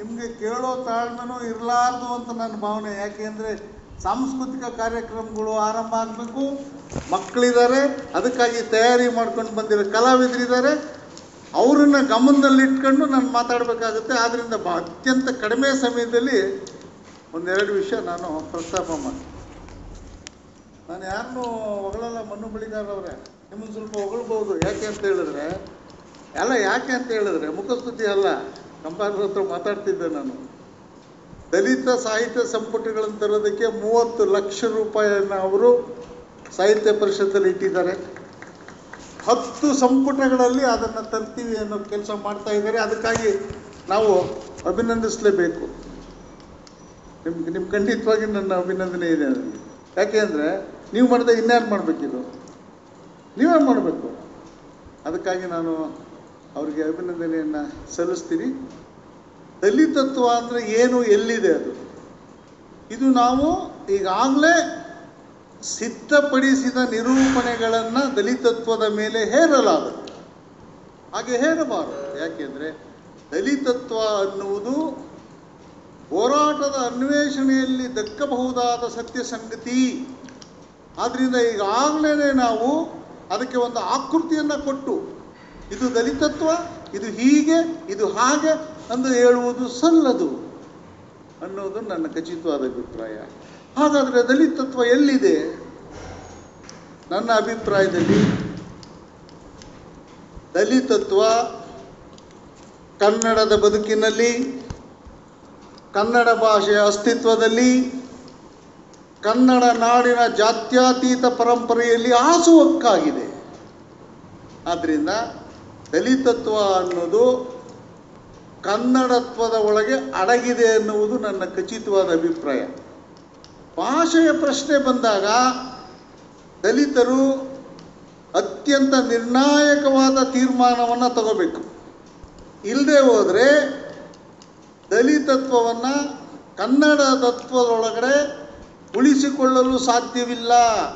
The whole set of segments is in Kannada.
ನಿಮಗೆ ಕೇಳೋ ತಾಳ್ಮೆನೂ ಇರಲಾರ್ದು ಅಂತ ನನ್ನ ಭಾವನೆ ಯಾಕೆಂದರೆ ಸಾಂಸ್ಕೃತಿಕ ಕಾರ್ಯಕ್ರಮಗಳು ಆರಂಭ ಆಗಬೇಕು ಮಕ್ಕಳಿದ್ದಾರೆ ಅದಕ್ಕಾಗಿ ತಯಾರಿ ಮಾಡ್ಕೊಂಡು ಬಂದಿರೋ ಕಲಾವಿದರಿದ್ದಾರೆ ಅವರನ್ನು ಗಮನದಲ್ಲಿಟ್ಕೊಂಡು ನಾನು ಮಾತಾಡಬೇಕಾಗುತ್ತೆ ಆದ್ದರಿಂದ ಬ ಅತ್ಯಂತ ಕಡಿಮೆ ಸಮಯದಲ್ಲಿ ಒಂದೆರಡು ವಿಷಯ ನಾನು ಪ್ರಸ್ತಾಪ ಮಾಡಿ ನಾನು ಯಾರನ್ನೂ ಹೊಗಳಲ್ಲ ಮಣ್ಣು ಬಳಿಗಾರವ್ರೆ ನಿಮ್ಮನ್ನು ಸ್ವಲ್ಪ ಹೊಗಳ್ಬೋದು ಯಾಕೆ ಅಂತ ಹೇಳಿದ್ರೆ ಎಲ್ಲ ಯಾಕೆ ಅಂತ ಹೇಳಿದ್ರೆ ಮುಖಸ್ತುತಿ ಅಲ್ಲ ಕಂಪಾರರ ಹತ್ರ ಮಾತಾಡ್ತಿದ್ದೆ ನಾನು ದಲಿತ ಸಾಹಿತ್ಯ ಸಂಪುಟಗಳನ್ನು ತರೋದಕ್ಕೆ ಮೂವತ್ತು ಲಕ್ಷ ರೂಪಾಯಿಯನ್ನು ಅವರು ಸಾಹಿತ್ಯ ಪರಿಷತ್ತಲ್ಲಿ ಇಟ್ಟಿದ್ದಾರೆ ಹತ್ತು ಸಂಪುಟಗಳಲ್ಲಿ ಅದನ್ನು ತರ್ತೀವಿ ಅನ್ನೋ ಕೆಲಸ ಮಾಡ್ತಾ ಇದ್ದಾರೆ ಅದಕ್ಕಾಗಿ ನಾವು ಅಭಿನಂದಿಸಲೇಬೇಕು ನಿಮ್ಗೆ ನಿಮ್ಮ ಖಂಡಿತವಾಗಿ ನನ್ನ ಅಭಿನಂದನೆ ಇದೆ ನನಗೆ ಯಾಕೆ ಅಂದರೆ ನೀವು ಮಾಡಿದ್ರೆ ಇನ್ಯಾರು ಮಾಡಬೇಕಿದು ನೀವೇ ಮಾಡಬೇಕು ಅದಕ್ಕಾಗಿ ನಾನು ಅವರಿಗೆ ಅಭಿನಂದನೆಯನ್ನು ಸಲ್ಲಿಸ್ತೀನಿ ದಲಿತತ್ವ ಅಂದರೆ ಏನು ಎಲ್ಲಿದೆ ಅದು ಇದು ನಾವು ಈಗಾಗಲೇ ಸಿದ್ಧಪಡಿಸಿದ ನಿರೂಪಣೆಗಳನ್ನು ದಲಿತತ್ವದ ಮೇಲೆ ಹೇರಲಾಗುತ್ತೆ ಹಾಗೆ ಹೇರಬಾರದು ಯಾಕೆಂದರೆ ದಲಿತತ್ವ ಅನ್ನುವುದು ಹೋರಾಟದ ಅನ್ವೇಷಣೆಯಲ್ಲಿ ದಕ್ಕಬಹುದಾದ ಸತ್ಯ ಸಂಗತಿ ಆದ್ದರಿಂದ ಈಗಾಗಲೇ ನಾವು ಅದಕ್ಕೆ ಒಂದು ಆಕೃತಿಯನ್ನು ಕೊಟ್ಟು ಇದು ದಲಿತತ್ವ ಇದು ಹೀಗೆ ಇದು ಹಾಗೆ ಎಂದು ಹೇಳುವುದು ಸಲ್ಲದು ಅನ್ನೋದು ನನ್ನ ಖಚಿತವಾದ ಅಭಿಪ್ರಾಯ ಹಾಗಾದರೆ ದಲಿತತ್ವ ಎಲ್ಲಿದೆ ನನ್ನ ಅಭಿಪ್ರಾಯದಲ್ಲಿ ದಲಿತತ್ವ ಕನ್ನಡದ ಬದುಕಿನಲ್ಲಿ ಕನ್ನಡ ಭಾಷೆಯ ಅಸ್ತಿತ್ವದಲ್ಲಿ ಕನ್ನಡ ನಾಡಿನ ಜಾತ್ಯತೀತ ಪರಂಪರೆಯಲ್ಲಿ ಹಾಸುಹಕ್ಕಾಗಿದೆ ಆದ್ದರಿಂದ ದಲಿತತ್ವ ಅನ್ನೋದು ಕನ್ನಡತ್ವದ ಒಳಗೆ ಅಡಗಿದೆ ಎನ್ನುವುದು ನನ್ನ ಖಚಿತವಾದ ಅಭಿಪ್ರಾಯ ಭಾಷೆಯ ಪ್ರಶ್ನೆ ಬಂದಾಗ ದಲಿತರು ಅತ್ಯಂತ ನಿರ್ಣಾಯಕವಾದ ತೀರ್ಮಾನವನ್ನು ತಗೋಬೇಕು ಇಲ್ಲದೆ ಹೋದರೆ ದಲಿತತ್ವವನ್ನು ಕನ್ನಡ ತತ್ವದೊಳಗಡೆ ಉಳಿಸಿಕೊಳ್ಳಲು ಸಾಧ್ಯವಿಲ್ಲ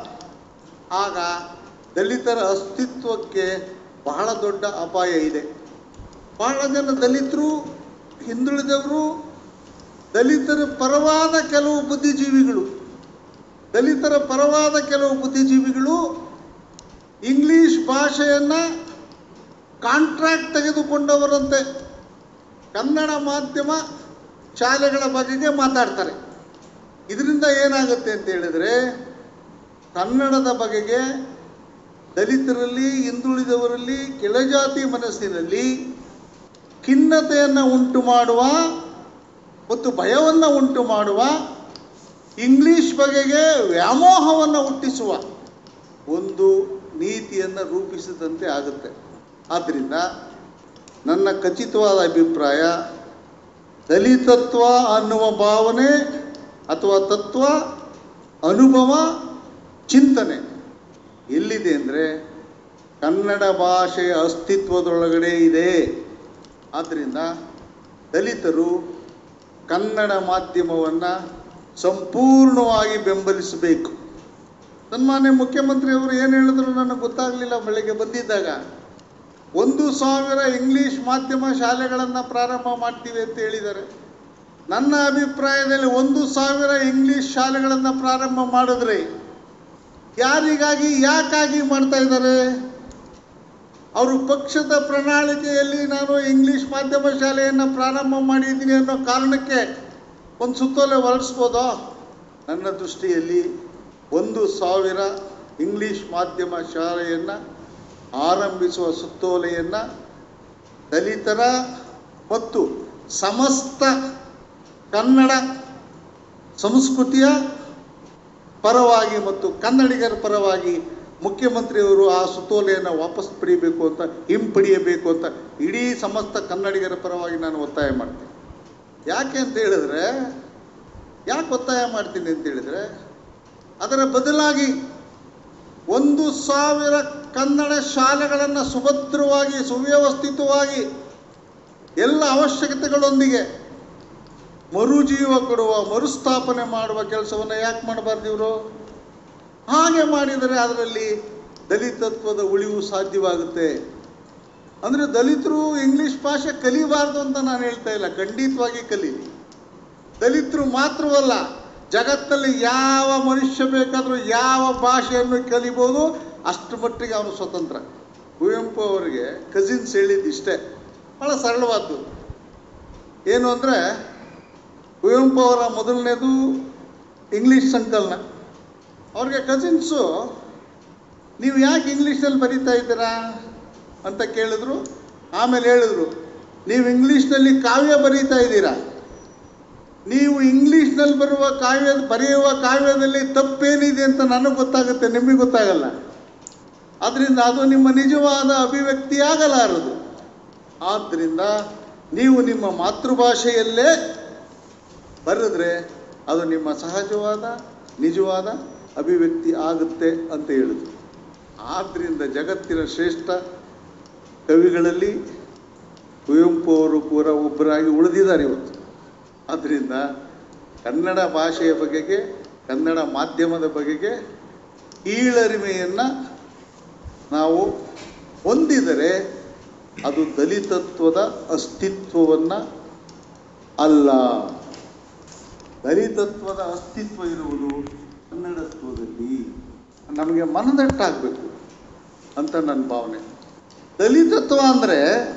ಆಗ ದಲಿತರ ಅಸ್ತಿತ್ವಕ್ಕೆ ಬಹಳ ದೊಡ್ಡ ಅಪಾಯ ಇದೆ ಬಹಳ ಜನ ದಲಿತರು ಹಿಂದುಳಿದವರು ದಲಿತರ ಪರವಾದ ಕೆಲವು ಬುದ್ಧಿಜೀವಿಗಳು ದಲಿತರ ಪರವಾದ ಕೆಲವು ಬುದ್ಧಿಜೀವಿಗಳು ಇಂಗ್ಲಿಷ್ ಭಾಷೆಯನ್ನು ಕಾಂಟ್ರಾಕ್ಟ್ ತೆಗೆದುಕೊಂಡವರಂತೆ ಕನ್ನಡ ಮಾಧ್ಯಮ ಶಾಲೆಗಳ ಬಗೆಗೆ ಮಾತಾಡ್ತಾರೆ ಇದರಿಂದ ಏನಾಗುತ್ತೆ ಅಂತ ಹೇಳಿದರೆ ಕನ್ನಡದ ಬಗೆಗೆ ದಲಿತರಲ್ಲಿ ಹಿಂದುಳಿದವರಲ್ಲಿ ಕೆಳಜಾತಿ ಮನಸ್ಸಿನಲ್ಲಿ ಖಿನ್ನತೆಯನ್ನು ಉಂಟು ಮಾಡುವ ಮತ್ತು ಭಯವನ್ನು ಉಂಟು ಮಾಡುವ ಇಂಗ್ಲಿಷ್ ಬಗೆಗೆ ವ್ಯಾಮೋಹವನ್ನು ಹುಟ್ಟಿಸುವ ಒಂದು ನೀತಿಯನ್ನು ರೂಪಿಸಿದಂತೆ ಆಗುತ್ತೆ ಆದ್ದರಿಂದ ನನ್ನ ಖಚಿತವಾದ ಅಭಿಪ್ರಾಯ ದಲಿತತ್ವ ಅನ್ನುವ ಭಾವನೆ ಅಥವಾ ತತ್ವ ಅನುಭವ ಚಿಂತನೆ ಎಲ್ಲಿದೆ ಅಂದರೆ ಕನ್ನಡ ಭಾಷೆಯ ಅಸ್ತಿತ್ವದೊಳಗಡೆ ಇದೆ ಆದ್ದರಿಂದ ದಲಿತರು ಕನ್ನಡ ಮಾಧ್ಯಮವನ್ನು ಸಂಪೂರ್ಣವಾಗಿ ಬೆಂಬಲಿಸಬೇಕು ಸನ್ಮಾನ್ಯ ಮುಖ್ಯಮಂತ್ರಿಯವರು ಏನು ಹೇಳಿದ್ರು ನನಗೆ ಗೊತ್ತಾಗಲಿಲ್ಲ ಬೆಳಗ್ಗೆ ಬಂದಿದ್ದಾಗ ಒಂದು ಸಾವಿರ ಇಂಗ್ಲೀಷ್ ಮಾಧ್ಯಮ ಶಾಲೆಗಳನ್ನು ಪ್ರಾರಂಭ ಮಾಡ್ತೀವಿ ಅಂತ ಹೇಳಿದ್ದಾರೆ ನನ್ನ ಅಭಿಪ್ರಾಯದಲ್ಲಿ ಒಂದು ಸಾವಿರ ಇಂಗ್ಲೀಷ್ ಶಾಲೆಗಳನ್ನು ಪ್ರಾರಂಭ ಮಾಡಿದ್ರೆ ಯಾರಿಗಾಗಿ ಯಾಕಾಗಿ ಮಾಡ್ತಾ ಇದ್ದಾರೆ ಅವರು ಪಕ್ಷದ ಪ್ರಣಾಳಿಕೆಯಲ್ಲಿ ನಾನು ಇಂಗ್ಲೀಷ್ ಮಾಧ್ಯಮ ಶಾಲೆಯನ್ನು ಪ್ರಾರಂಭ ಮಾಡಿದ್ದೀನಿ ಅನ್ನೋ ಕಾರಣಕ್ಕೆ ಒಂದು ಸುತ್ತೋಲೆ ಹೊರಡಿಸ್ಬೋದಾ ನನ್ನ ದೃಷ್ಟಿಯಲ್ಲಿ ಒಂದು ಸಾವಿರ ಇಂಗ್ಲೀಷ್ ಮಾಧ್ಯಮ ಶಾಲೆಯನ್ನು ಆರಂಭಿಸುವ ಸುತ್ತೋಲೆಯನ್ನು ದಲಿತರ ಮತ್ತು ಸಮಸ್ತ ಕನ್ನಡ ಸಂಸ್ಕೃತಿಯ ಪರವಾಗಿ ಮತ್ತು ಕನ್ನಡಿಗರ ಪರವಾಗಿ ಮುಖ್ಯಮಂತ್ರಿಯವರು ಆ ಸುತ್ತೋಲೆಯನ್ನು ವಾಪಸ್ ಪಡಿಬೇಕು ಅಂತ ಹಿಂಪಡಿಯಬೇಕು ಅಂತ ಇಡೀ ಸಮಸ್ತ ಕನ್ನಡಿಗರ ಪರವಾಗಿ ನಾನು ಒತ್ತಾಯ ಮಾಡ್ತೀನಿ ಯಾಕೆ ಅಂತ ಹೇಳಿದ್ರೆ ಯಾಕೆ ಒತ್ತಾಯ ಮಾಡ್ತೀನಿ ಅಂತ ಹೇಳಿದ್ರೆ ಅದರ ಬದಲಾಗಿ ಒಂದು ಸಾವಿರ ಕನ್ನಡ ಶಾಲೆಗಳನ್ನು ಸುಭದ್ರವಾಗಿ ಸುವ್ಯವಸ್ಥಿತವಾಗಿ ಎಲ್ಲ ಅವಶ್ಯಕತೆಗಳೊಂದಿಗೆ ಮರುಜೀವ ಕೊಡುವ ಮರುಸ್ಥಾಪನೆ ಮಾಡುವ ಕೆಲಸವನ್ನು ಯಾಕೆ ಮಾಡಬಾರ್ದು ಇವರು ಹಾಗೆ ಮಾಡಿದರೆ ಅದರಲ್ಲಿ ದಲಿತತ್ವದ ಉಳಿವು ಸಾಧ್ಯವಾಗುತ್ತೆ ಅಂದರೆ ದಲಿತರು ಇಂಗ್ಲಿಷ್ ಭಾಷೆ ಕಲಿಬಾರ್ದು ಅಂತ ನಾನು ಹೇಳ್ತಾ ಇಲ್ಲ ಖಂಡಿತವಾಗಿ ಕಲೀಲಿ ದಲಿತರು ಮಾತ್ರವಲ್ಲ ಜಗತ್ತಲ್ಲಿ ಯಾವ ಮನುಷ್ಯ ಬೇಕಾದರೂ ಯಾವ ಭಾಷೆಯನ್ನು ಕಲಿಬೋದು ಅಷ್ಟು ಮಟ್ಟಿಗೆ ಅವನು ಸ್ವತಂತ್ರ ಕುವೆಂಪು ಅವರಿಗೆ ಕಸಿನ್ಸ್ ಹೇಳಿದ್ದು ಇಷ್ಟೇ ಭಾಳ ಸರಳವಾದ್ದು ಏನು ಅಂದರೆ ಕುವೆಂಪು ಅವರ ಮೊದಲನೇದು ಇಂಗ್ಲೀಷ್ ಸಂಕಲನ ಅವ್ರಿಗೆ ಕಸಿನ್ಸು ನೀವು ಯಾಕೆ ಇಂಗ್ಲೀಷ್ನಲ್ಲಿ ಬರೀತಾ ಇದ್ದೀರಾ ಅಂತ ಕೇಳಿದ್ರು ಆಮೇಲೆ ಹೇಳಿದ್ರು ನೀವು ಇಂಗ್ಲೀಷ್ನಲ್ಲಿ ಕಾವ್ಯ ಬರೀತಾ ಇದ್ದೀರಾ ನೀವು ಇಂಗ್ಲೀಷ್ನಲ್ಲಿ ಬರುವ ಕಾವ್ಯ ಬರೆಯುವ ಕಾವ್ಯದಲ್ಲಿ ತಪ್ಪೇನಿದೆ ಅಂತ ನನಗೆ ಗೊತ್ತಾಗುತ್ತೆ ನಿಮಗೆ ಗೊತ್ತಾಗಲ್ಲ ಆದ್ದರಿಂದ ಅದು ನಿಮ್ಮ ನಿಜವಾದ ಅಭಿವ್ಯಕ್ತಿಯಾಗಲಾರದು ಆದ್ದರಿಂದ ನೀವು ನಿಮ್ಮ ಮಾತೃಭಾಷೆಯಲ್ಲೇ ಬರೆದ್ರೆ ಅದು ನಿಮ್ಮ ಸಹಜವಾದ ನಿಜವಾದ ಅಭಿವ್ಯಕ್ತಿ ಆಗುತ್ತೆ ಅಂತ ಹೇಳಿದ್ರು ಆದ್ದರಿಂದ ಜಗತ್ತಿನ ಶ್ರೇಷ್ಠ ಕವಿಗಳಲ್ಲಿ ಕುವೆಂಪು ಅವರು ಕೂಡ ಒಬ್ಬರಾಗಿ ಉಳಿದಿದ್ದಾರೆ ಇವತ್ತು ಆದ್ದರಿಂದ ಕನ್ನಡ ಭಾಷೆಯ ಬಗೆಗೆ ಕನ್ನಡ ಮಾಧ್ಯಮದ ಬಗೆಗೆ ಕೀಳರಿಮೆಯನ್ನು ನಾವು ಹೊಂದಿದರೆ ಅದು ದಲಿತತ್ವದ ಅಸ್ತಿತ್ವವನ್ನು ಅಲ್ಲ ದಲಿತತ್ವದ ಅಸ್ತಿತ್ವ ಇರುವುದು ಕನ್ನಡತ್ವದಲ್ಲಿ ನಮಗೆ ಮನದಟ್ಟಾಗಬೇಕು ಅಂತ ನನ್ನ ಭಾವನೆ ದಲಿತತ್ವ ಅಂದರೆ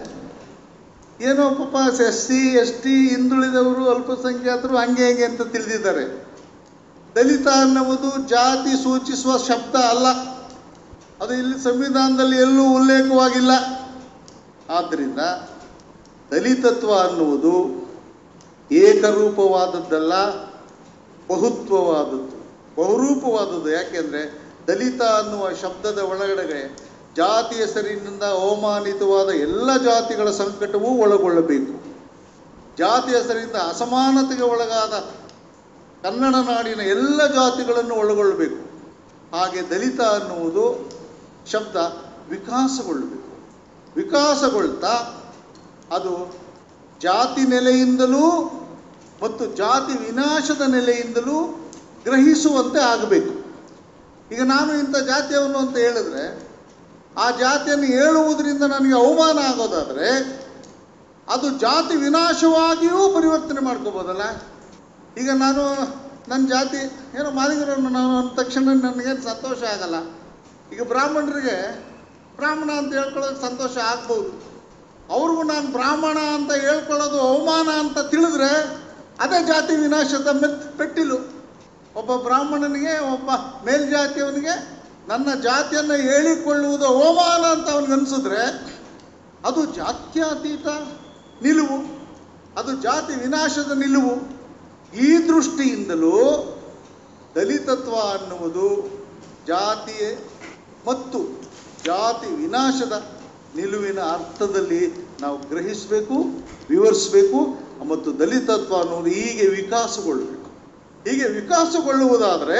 ಏನೋ ಪಾಪ ಎಸ್ ಸಿ ಎಸ್ ಟಿ ಹಿಂದುಳಿದವರು ಅಲ್ಪಸಂಖ್ಯಾತರು ಹಂಗೆ ಹಿಂಗೆ ಅಂತ ತಿಳಿದಿದ್ದಾರೆ ದಲಿತ ಅನ್ನುವುದು ಜಾತಿ ಸೂಚಿಸುವ ಶಬ್ದ ಅಲ್ಲ ಅದು ಇಲ್ಲಿ ಸಂವಿಧಾನದಲ್ಲಿ ಎಲ್ಲೂ ಉಲ್ಲೇಖವಾಗಿಲ್ಲ ಆದ್ದರಿಂದ ದಲಿತತ್ವ ಅನ್ನುವುದು ಏಕರೂಪವಾದದ್ದಲ್ಲ ಬಹುತ್ವವಾದದ್ದು ಬಹುರೂಪವಾದದ್ದು ಯಾಕೆಂದರೆ ದಲಿತ ಅನ್ನುವ ಶಬ್ದದ ಒಳಗಡೆ ಜಾತಿ ಹೆಸರಿನಿಂದ ಅವಮಾನಿತವಾದ ಎಲ್ಲ ಜಾತಿಗಳ ಸಂಕಟವೂ ಒಳಗೊಳ್ಳಬೇಕು ಜಾತಿ ಹೆಸರಿನಿಂದ ಅಸಮಾನತೆಗೆ ಒಳಗಾದ ಕನ್ನಡ ನಾಡಿನ ಎಲ್ಲ ಜಾತಿಗಳನ್ನು ಒಳಗೊಳ್ಳಬೇಕು ಹಾಗೆ ದಲಿತ ಅನ್ನುವುದು ಶಬ್ದ ವಿಕಾಸಗೊಳ್ಳಬೇಕು ವಿಕಾಸಗೊಳ್ತಾ ಅದು ಜಾತಿ ನೆಲೆಯಿಂದಲೂ ಮತ್ತು ಜಾತಿ ವಿನಾಶದ ನೆಲೆಯಿಂದಲೂ ಗ್ರಹಿಸುವಂತೆ ಆಗಬೇಕು ಈಗ ನಾನು ಇಂಥ ಜಾತಿಯವನು ಅಂತ ಹೇಳಿದ್ರೆ ಆ ಜಾತಿಯನ್ನು ಹೇಳುವುದರಿಂದ ನನಗೆ ಅವಮಾನ ಆಗೋದಾದರೆ ಅದು ಜಾತಿ ವಿನಾಶವಾಗಿಯೂ ಪರಿವರ್ತನೆ ಮಾಡ್ಕೋಬೋದಲ್ಲ ಈಗ ನಾನು ನನ್ನ ಜಾತಿ ಏನೋ ಮಾದಿಗರನ್ನು ನಾನು ಅಂದ ತಕ್ಷಣ ನನಗೇನು ಸಂತೋಷ ಆಗಲ್ಲ ಈಗ ಬ್ರಾಹ್ಮಣರಿಗೆ ಬ್ರಾಹ್ಮಣ ಅಂತ ಹೇಳ್ಕೊಳ್ಳೋದು ಸಂತೋಷ ಆಗ್ಬೋದು ಅವ್ರಿಗೂ ನಾನು ಬ್ರಾಹ್ಮಣ ಅಂತ ಹೇಳ್ಕೊಳ್ಳೋದು ಅವಮಾನ ಅಂತ ತಿಳಿದ್ರೆ ಅದೇ ಜಾತಿ ವಿನಾಶದ ಮೆತ್ ಪೆಟ್ಟಿಲು ಒಬ್ಬ ಬ್ರಾಹ್ಮಣನಿಗೆ ಒಬ್ಬ ಮೇಲ್ಜಾತಿಯವನಿಗೆ ನನ್ನ ಜಾತಿಯನ್ನು ಹೇಳಿಕೊಳ್ಳುವುದು ಅವಮಾನ ಅಂತ ಅವನಿಗೆ ಅನಿಸಿದ್ರೆ ಅದು ಜಾತ್ಯತೀತ ನಿಲುವು ಅದು ಜಾತಿ ವಿನಾಶದ ನಿಲುವು ಈ ದೃಷ್ಟಿಯಿಂದಲೂ ದಲಿತತ್ವ ಅನ್ನುವುದು ಜಾತಿ ಮತ್ತು ಜಾತಿ ವಿನಾಶದ ನಿಲುವಿನ ಅರ್ಥದಲ್ಲಿ ನಾವು ಗ್ರಹಿಸಬೇಕು ವಿವರಿಸಬೇಕು ಮತ್ತು ದಲಿತತ್ವ ಅನ್ನುವುದು ಹೀಗೆ ವಿಕಾಸಗೊಳ್ಳಬೇಕು ಹೀಗೆ ವಿಕಾಸಗೊಳ್ಳುವುದಾದರೆ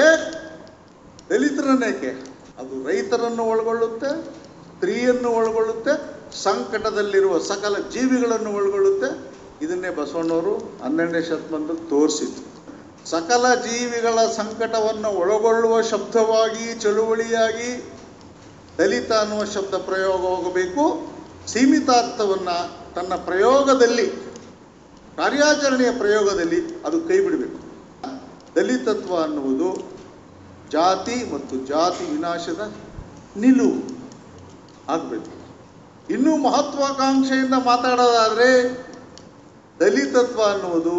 ದಲಿತರನ್ನೇಕೆ ಅದು ರೈತರನ್ನು ಒಳಗೊಳ್ಳುತ್ತೆ ಸ್ತ್ರೀಯನ್ನು ಒಳಗೊಳ್ಳುತ್ತೆ ಸಂಕಟದಲ್ಲಿರುವ ಸಕಲ ಜೀವಿಗಳನ್ನು ಒಳಗೊಳ್ಳುತ್ತೆ ಇದನ್ನೇ ಬಸವಣ್ಣವರು ಹನ್ನೆರಡನೇ ಶತಮಾನದಲ್ಲಿ ತೋರಿಸಿದ್ರು ಸಕಲ ಜೀವಿಗಳ ಸಂಕಟವನ್ನು ಒಳಗೊಳ್ಳುವ ಶಬ್ದವಾಗಿ ಚಳುವಳಿಯಾಗಿ ದಲಿತ ಅನ್ನುವ ಶಬ್ದ ಪ್ರಯೋಗ ಹೋಗಬೇಕು ಸೀಮಿತಾರ್ಥವನ್ನು ತನ್ನ ಪ್ರಯೋಗದಲ್ಲಿ ಕಾರ್ಯಾಚರಣೆಯ ಪ್ರಯೋಗದಲ್ಲಿ ಅದು ಕೈ ಬಿಡಬೇಕು ದಲಿತತ್ವ ಅನ್ನುವುದು ಜಾತಿ ಮತ್ತು ಜಾತಿ ವಿನಾಶದ ನಿಲುವು ಆಗಬೇಕು ಇನ್ನೂ ಮಹತ್ವಾಕಾಂಕ್ಷೆಯಿಂದ ಮಾತಾಡೋದಾದರೆ ದಲಿತತ್ವ ಅನ್ನುವುದು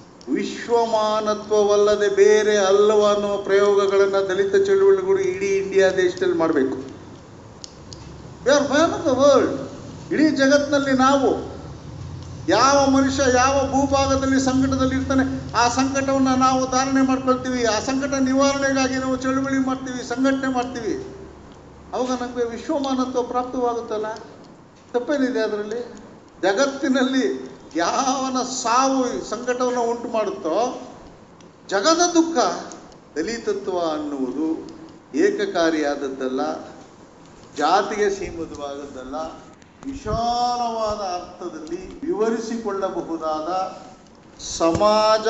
ವಿಶ್ವಮಾನತ್ವವಲ್ಲದೆ ಬೇರೆ ಅಲ್ಲವ ಅನ್ನುವ ಪ್ರಯೋಗಗಳನ್ನು ದಲಿತ ಚಳುವಳಿಗಳು ಇಡೀ ಇಂಡಿಯಾ ದೇಶದಲ್ಲಿ ಮಾಡಬೇಕು we are man of the world ಇಡೀ ಜಗತ್ತಿನಲ್ಲಿ ನಾವು ಯಾವ ಮನುಷ್ಯ ಯಾವ ಭೂಭಾಗದಲ್ಲಿ ಸಂಕಟದಲ್ಲಿ ಇರ್ತಾನೆ ಆ ಸಂಕಟವನ್ನು ನಾವು ಧಾರಣೆ ಮಾಡ್ಕೊಳ್ತೀವಿ ಆ ಸಂಕಟ ನಿವಾರಣೆಗಾಗಿ ನಾವು ಚಳುವಳಿ ಮಾಡ್ತೀವಿ ಸಂಘಟನೆ ಮಾಡ್ತೀವಿ ಅವಾಗ ನಮಗೆ ವಿಶ್ವಮಾನತ್ವ ಪ್ರಾಪ್ತವಾಗುತ್ತಲ್ಲ ತಪ್ಪೇನಿದೆ ಅದರಲ್ಲಿ ಜಗತ್ತಿನಲ್ಲಿ ಯಾವನ ಸಾವು ಸಂಕಟವನ್ನು ಉಂಟು ಮಾಡುತ್ತೋ ಜಗದ ದುಃಖ ದಲಿತತ್ವ ಅನ್ನುವುದು ಏಕಕಾರಿಯಾದದ್ದಲ್ಲ ಜಾತಿಗೆ ಸೀಮಿತವಾದದ್ದಲ್ಲ ವಿಶಾಲವಾದ ಅರ್ಥದಲ್ಲಿ ವಿವರಿಸಿಕೊಳ್ಳಬಹುದಾದ ಸಮಾಜ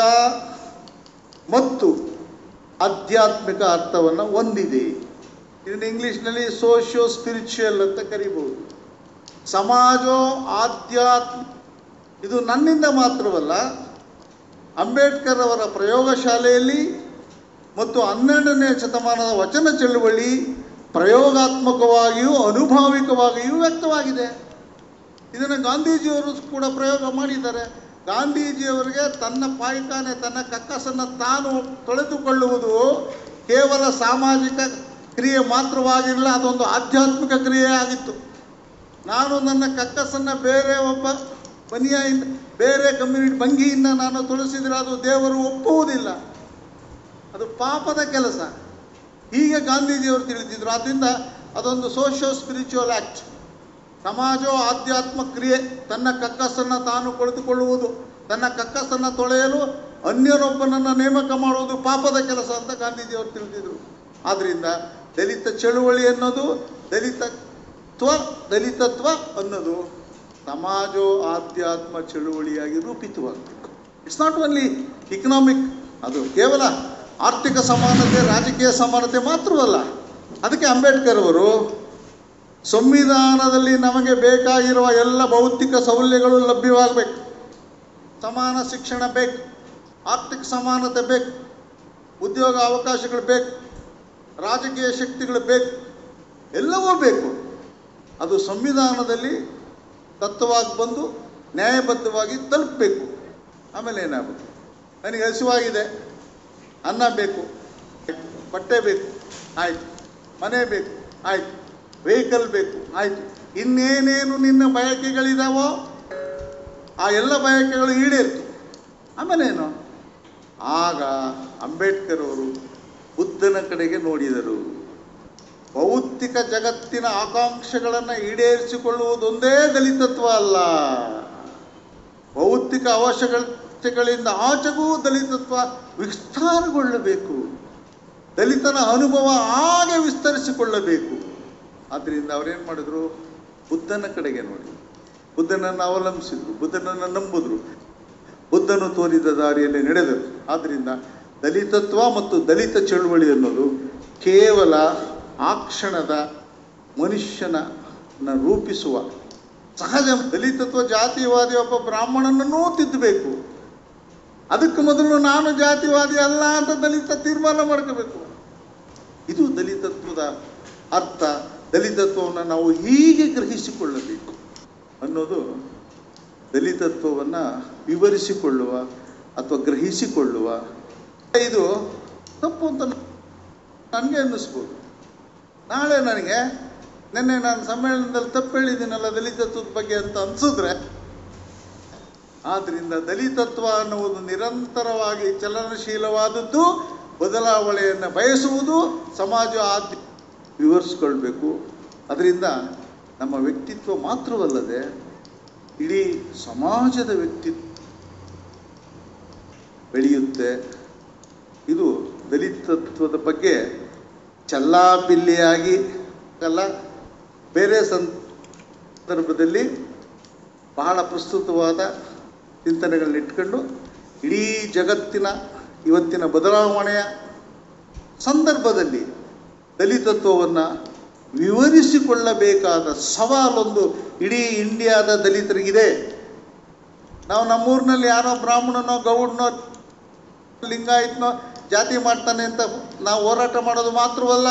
ಮತ್ತು ಆಧ್ಯಾತ್ಮಿಕ ಅರ್ಥವನ್ನು ಹೊಂದಿದೆ ಇದನ್ನು ಇಂಗ್ಲೀಷ್ನಲ್ಲಿ ಸೋಷಿಯೋ ಸ್ಪಿರಿಚುವಲ್ ಅಂತ ಕರಿಬಹುದು ಸಮಾಜೋ ಆಧ್ಯಾತ್ಮ ಇದು ನನ್ನಿಂದ ಮಾತ್ರವಲ್ಲ ಅಂಬೇಡ್ಕರ್ ಅವರ ಪ್ರಯೋಗಶಾಲೆಯಲ್ಲಿ ಮತ್ತು ಹನ್ನೆರಡನೇ ಶತಮಾನದ ವಚನ ಚಳುವಳಿ ಪ್ರಯೋಗಾತ್ಮಕವಾಗಿಯೂ ಅನುಭಾವಿಕವಾಗಿಯೂ ವ್ಯಕ್ತವಾಗಿದೆ ಇದನ್ನು ಗಾಂಧೀಜಿಯವರು ಕೂಡ ಪ್ರಯೋಗ ಮಾಡಿದ್ದಾರೆ ಗಾಂಧೀಜಿಯವರಿಗೆ ತನ್ನ ಪಾಯ್ಖಾನೆ ತನ್ನ ಕಕ್ಕಸನ್ನು ತಾನು ತೊಳೆದುಕೊಳ್ಳುವುದು ಕೇವಲ ಸಾಮಾಜಿಕ ಕ್ರಿಯೆ ಮಾತ್ರವಾಗಿರಲಿಲ್ಲ ಅದೊಂದು ಆಧ್ಯಾತ್ಮಿಕ ಕ್ರಿಯೆ ಆಗಿತ್ತು ನಾನು ನನ್ನ ಕಕ್ಕಸನ್ನು ಬೇರೆ ಒಬ್ಬ ಬನಿಯಿಂದ ಬೇರೆ ಕಮ್ಯುನಿಟಿ ಭಂಗಿಯಿಂದ ನಾನು ತುಳಿಸಿದರೆ ಅದು ದೇವರು ಒಪ್ಪುವುದಿಲ್ಲ ಅದು ಪಾಪದ ಕೆಲಸ ಹೀಗೆ ಗಾಂಧೀಜಿಯವರು ತಿಳಿದಿದ್ರು ಆದ್ದರಿಂದ ಅದೊಂದು ಸೋಷಿಯೋ ಸ್ಪಿರಿಚುವಲ್ ಆ್ಯಕ್ಟ್ ಸಮಾಜೋ ಆಧ್ಯಾತ್ಮ ಕ್ರಿಯೆ ತನ್ನ ಕಕ್ಕಸನ್ನು ತಾನು ಕೊಳೆದುಕೊಳ್ಳುವುದು ತನ್ನ ಕಕ್ಕಸನ್ನು ತೊಳೆಯಲು ಅನ್ಯರೊಬ್ಬನನ್ನು ನೇಮಕ ಮಾಡುವುದು ಪಾಪದ ಕೆಲಸ ಅಂತ ಗಾಂಧೀಜಿಯವರು ತಿಳಿದಿದ್ರು ಆದ್ದರಿಂದ ದಲಿತ ಚಳುವಳಿ ಅನ್ನೋದು ದಲಿತತ್ವ ದಲಿತತ್ವ ಅನ್ನೋದು ಸಮಾಜೋ ಆಧ್ಯಾತ್ಮ ಚಳುವಳಿಯಾಗಿ ರೂಪಿತವಾಗಬೇಕು ಇಟ್ಸ್ ನಾಟ್ ಓನ್ಲಿ ಇಕನಾಮಿಕ್ ಅದು ಕೇವಲ ಆರ್ಥಿಕ ಸಮಾನತೆ ರಾಜಕೀಯ ಸಮಾನತೆ ಮಾತ್ರವಲ್ಲ ಅದಕ್ಕೆ ಅಂಬೇಡ್ಕರ್ ಅವರು ಸಂವಿಧಾನದಲ್ಲಿ ನಮಗೆ ಬೇಕಾಗಿರುವ ಎಲ್ಲ ಭೌತಿಕ ಸೌಲಭ್ಯಗಳು ಲಭ್ಯವಾಗಬೇಕು ಸಮಾನ ಶಿಕ್ಷಣ ಬೇಕು ಆರ್ಥಿಕ ಸಮಾನತೆ ಬೇಕು ಉದ್ಯೋಗ ಅವಕಾಶಗಳು ಬೇಕು ರಾಜಕೀಯ ಶಕ್ತಿಗಳು ಬೇಕು ಎಲ್ಲವೂ ಬೇಕು ಅದು ಸಂವಿಧಾನದಲ್ಲಿ ತತ್ವವಾಗಿ ಬಂದು ನ್ಯಾಯಬದ್ಧವಾಗಿ ತಲುಪಬೇಕು ಆಮೇಲೆ ಏನಾಗುತ್ತೆ ನನಗೆ ಹಸಿವಾಗಿದೆ ಅನ್ನ ಬೇಕು ಬಟ್ಟೆ ಬೇಕು ಆಯಿತು ಮನೆ ಬೇಕು ಆಯಿತು ವೆಹಿಕಲ್ ಬೇಕು ಆಯಿತು ಇನ್ನೇನೇನು ನಿನ್ನ ಬಯಕೆಗಳಿದಾವೋ ಆ ಎಲ್ಲ ಬಯಕೆಗಳು ಈಡೇರಿತು ಆಮೇಲೆ ಏನು ಆಗ ಅಂಬೇಡ್ಕರ್ ಅವರು ಬುದ್ಧನ ಕಡೆಗೆ ನೋಡಿದರು ಭೌತಿಕ ಜಗತ್ತಿನ ಆಕಾಂಕ್ಷೆಗಳನ್ನು ಈಡೇರಿಸಿಕೊಳ್ಳುವುದೊಂದೇ ದಲಿತತ್ವ ಅಲ್ಲ ಭೌತಿಕ ಅವಶ್ಯಕತೆಗಳಿಂದ ಆಚೆಗೂ ದಲಿತತ್ವ ವಿಸ್ತಾರಗೊಳ್ಳಬೇಕು ದಲಿತನ ಅನುಭವ ಹಾಗೆ ವಿಸ್ತರಿಸಿಕೊಳ್ಳಬೇಕು ಆದ್ದರಿಂದ ಅವರೇನು ಮಾಡಿದ್ರು ಬುದ್ಧನ ಕಡೆಗೆ ನೋಡಿ ಬುದ್ಧನನ್ನು ಅವಲಂಬಿಸಿದ್ರು ಬುದ್ಧನನ್ನು ನಂಬಿದ್ರು ಬುದ್ಧನು ತೋರಿದ ದಾರಿಯಲ್ಲಿ ನಡೆದರು ಆದ್ದರಿಂದ ದಲಿತತ್ವ ಮತ್ತು ದಲಿತ ಚಳುವಳಿ ಅನ್ನೋದು ಕೇವಲ ಆ ಕ್ಷಣದ ಮನುಷ್ಯನ ರೂಪಿಸುವ ಸಹಜ ದಲಿತತ್ವ ಜಾತಿವಾದಿ ಒಬ್ಬ ಬ್ರಾಹ್ಮಣನನ್ನೂ ತಿದ್ದಬೇಕು ಅದಕ್ಕೆ ಮೊದಲು ನಾನು ಜಾತಿವಾದಿ ಅಲ್ಲ ಅಂತ ದಲಿತ ತೀರ್ಮಾನ ಮಾಡ್ಕೋಬೇಕು ಇದು ದಲಿತತ್ವದ ಅರ್ಥ ದಲಿತತ್ವವನ್ನು ನಾವು ಹೀಗೆ ಗ್ರಹಿಸಿಕೊಳ್ಳಬೇಕು ಅನ್ನೋದು ದಲಿತತ್ವವನ್ನು ವಿವರಿಸಿಕೊಳ್ಳುವ ಅಥವಾ ಗ್ರಹಿಸಿಕೊಳ್ಳುವ ಇದು ತಪ್ಪು ಅಂತ ನನಗೆ ಅನ್ನಿಸ್ಬೋದು ನಾಳೆ ನನಗೆ ನಿನ್ನೆ ನಾನು ಸಮ್ಮೇಳನದಲ್ಲಿ ತಪ್ಪು ಹೇಳಿದ್ದೀನಲ್ಲ ದಲಿತತ್ವದ ಬಗ್ಗೆ ಅಂತ ಅನಿಸಿದ್ರೆ ಆದ್ದರಿಂದ ದಲಿತತ್ವ ಅನ್ನುವುದು ನಿರಂತರವಾಗಿ ಚಲನಶೀಲವಾದದ್ದು ಬದಲಾವಣೆಯನ್ನು ಬಯಸುವುದು ಸಮಾಜ ಆದ್ಯ ವಿವರಿಸ್ಕೊಳ್ಬೇಕು ಅದರಿಂದ ನಮ್ಮ ವ್ಯಕ್ತಿತ್ವ ಮಾತ್ರವಲ್ಲದೆ ಇಡೀ ಸಮಾಜದ ವ್ಯಕ್ತಿತ್ವ ಬೆಳೆಯುತ್ತೆ ಇದು ದಲಿತತ್ವದ ಬಗ್ಗೆ ಚಲ್ಲಾಪಿಲ್ಲಿಯಾಗಿ ಅಲ್ಲ ಬೇರೆ ಸಂದರ್ಭದಲ್ಲಿ ಬಹಳ ಪ್ರಸ್ತುತವಾದ ಚಿಂತನೆಗಳನ್ನ ಇಟ್ಕೊಂಡು ಇಡೀ ಜಗತ್ತಿನ ಇವತ್ತಿನ ಬದಲಾವಣೆಯ ಸಂದರ್ಭದಲ್ಲಿ ದಲಿತತ್ವವನ್ನು ವಿವರಿಸಿಕೊಳ್ಳಬೇಕಾದ ಸವಾಲೊಂದು ಇಡೀ ಇಂಡಿಯಾದ ದಲಿತರಿಗಿದೆ ನಾವು ನಮ್ಮೂರಿನಲ್ಲಿ ಯಾರೋ ಬ್ರಾಹ್ಮಣನೋ ಗೌಡನೋ ಲಿಂಗಾಯತ್ನೋ ಜಾತಿ ಮಾಡ್ತಾನೆ ಅಂತ ನಾವು ಹೋರಾಟ ಮಾಡೋದು ಮಾತ್ರವಲ್ಲ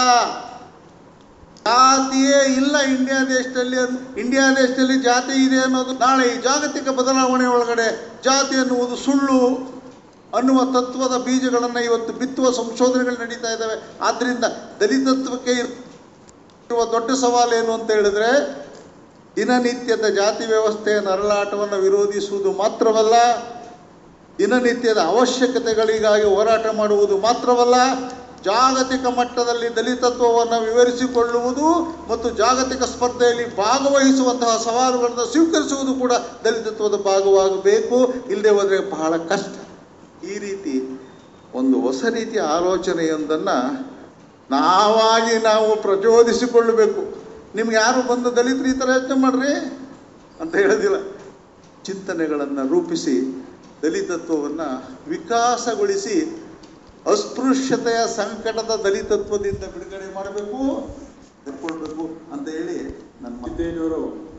ಜಾತಿಯೇ ಇಲ್ಲ ಇಂಡಿಯಾ ದೇಶದಲ್ಲಿ ಅನ್- ಇಂಡಿಯಾ ದೇಶದಲ್ಲಿ ಜಾತಿ ಇದೆ ಅನ್ನೋದು ನಾಳೆ ಈ ಜಾಗತಿಕ ಬದಲಾವಣೆ ಒಳಗಡೆ ಜಾತಿ ಅನ್ನುವುದು ಸುಳ್ಳು ಅನ್ನುವ ತತ್ವದ ಬೀಜಗಳನ್ನು ಇವತ್ತು ಬಿತ್ತುವ ಸಂಶೋಧನೆಗಳು ನಡೀತಾ ಇದ್ದಾವೆ ಆದ್ದರಿಂದ ದಲಿತತ್ವಕ್ಕೆ ಇರ್- ಇರುವ ದೊಡ್ಡ ಸವಾಲು ಏನು ಅಂತ ಹೇಳಿದ್ರೆ ದಿನನಿತ್ಯದ ಜಾತಿ ವ್ಯವಸ್ಥೆಯ ನರಳಾಟವನ್ನು ವಿರೋಧಿಸುವುದು ಮಾತ್ರವಲ್ಲ ದಿನನಿತ್ಯದ ಅವಶ್ಯಕತೆಗಳಿಗಾಗಿ ಹೋರಾಟ ಮಾಡುವುದು ಮಾತ್ರವಲ್ಲ ಜಾಗತಿಕ ಮಟ್ಟದಲ್ಲಿ ದಲಿತತ್ವವನ್ನು ವಿವರಿಸಿಕೊಳ್ಳುವುದು ಮತ್ತು ಜಾಗತಿಕ ಸ್ಪರ್ಧೆಯಲ್ಲಿ ಭಾಗವಹಿಸುವಂತಹ ಸವಾಲುಗಳನ್ನು ಸ್ವೀಕರಿಸುವುದು ಕೂಡ ದಲಿತತ್ವದ ಭಾಗವಾಗಬೇಕು ಇಲ್ಲದೆ ಹೋದರೆ ಬಹಳ ಕಷ್ಟ ಈ ರೀತಿ ಒಂದು ಹೊಸ ರೀತಿಯ ಆಲೋಚನೆಯೊಂದನ್ನು ನಾವಾಗಿ ನಾವು ಪ್ರಚೋದಿಸಿಕೊಳ್ಳಬೇಕು ನಿಮ್ಗೆ ಯಾರು ಬಂದು ದಲಿತರು ಈ ಥರ ಯೋಚನೆ ಮಾಡ್ರಿ ಅಂತ ಹೇಳೋದಿಲ್ಲ ಚಿಂತನೆಗಳನ್ನು ರೂಪಿಸಿ ದಲಿತತ್ವವನ್ನು ವಿಕಾಸಗೊಳಿಸಿ ಅಸ್ಪೃಶ್ಯತೆಯ ಸಂಕಟದ ದಲಿತತ್ವದಿಂದ ಬಿಡುಗಡೆ ಮಾಡಬೇಕು ತಿಳ್ಕೊಳ್ಬೇಕು ಅಂತ ಹೇಳಿ ನನ್ನ ಸಿದ್ದೇಶ್ವರು